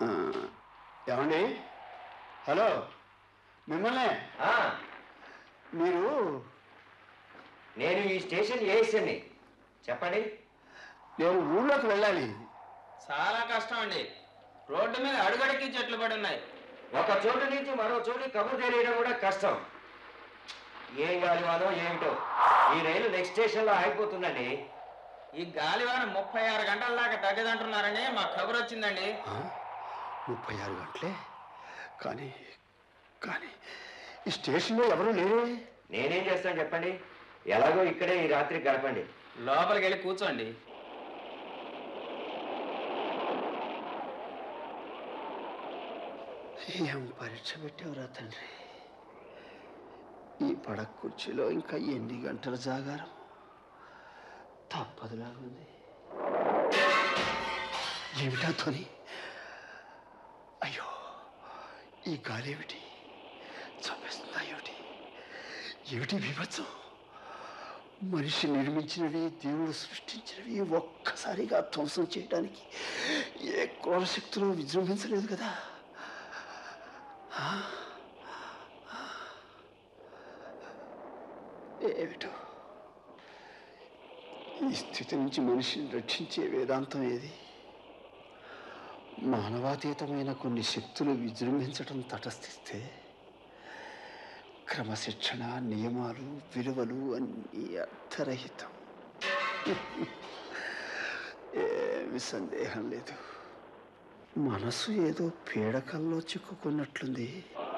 ఆ, ఏమండి హలో మిమ్మల్ని ఆ, మీరు నేను ఈ స్టేషన్ ఏఎస్ఎన్ని చెప్పండి నేను ఊళ్ళోకి వెళ్ళాలి చాలా కష్టం అండి రోడ్డు మీద అడుగడికి చెట్లు పడి ఉన్నాయి ఒక చోటు నుంచి మరో చోటు కబురు తెలియడం కూడా కష్టం ఏం గాలివానో ఏమిటో ఈ రైలు నెక్స్ట్ స్టేషన్లో ఆగిపోతుందండి ఈ గాలివాన ముప్పై ఆరు గంటల దాకా తగ్గదంటున్నారని మా కబురు వచ్చిందండి ఆ? ముప్పై ఆరు గంటలే కానీ కానీ ఈ స్టేషన్లో ఎవరు లేరే నేనేం చేస్తాను చెప్పండి ఎలాగో ఇక్కడే ఈ రాత్రి గడపండి లోపలికి వెళ్ళి కూర్చోండి ఏం పరీక్ష పెట్టావురా తండ్రి ఈ పడక కుర్చీలో ఇంకా ఎన్ని గంటల జాగారం తప్పదులాగుంది ఏమిటా ధ్వని అయ్యో ఈ గాలేమిటి చంపేస్తుందా ఏమిటి ఏమిటి విభత్సం మనిషి నిర్మించినవి దేవుడు సృష్టించినవి ఒక్కసారిగా ధ్వంసం చేయడానికి ఏ క్రూర శక్తులు విజృంభించలేదు కదా ఏమిటో ఈ స్థితి నుంచి మనిషిని రక్షించే వేదాంతం ఏది మానవాతీతమైన కొన్ని శక్తులు విజృంభించడం తటస్థిస్తే క్రమశిక్షణ నియమాలు విలువలు అన్నీ అర్థరహితం ఏమి సందేహం లేదు మనసు ఏదో పీడకల్లో చిక్కుకున్నట్లుంది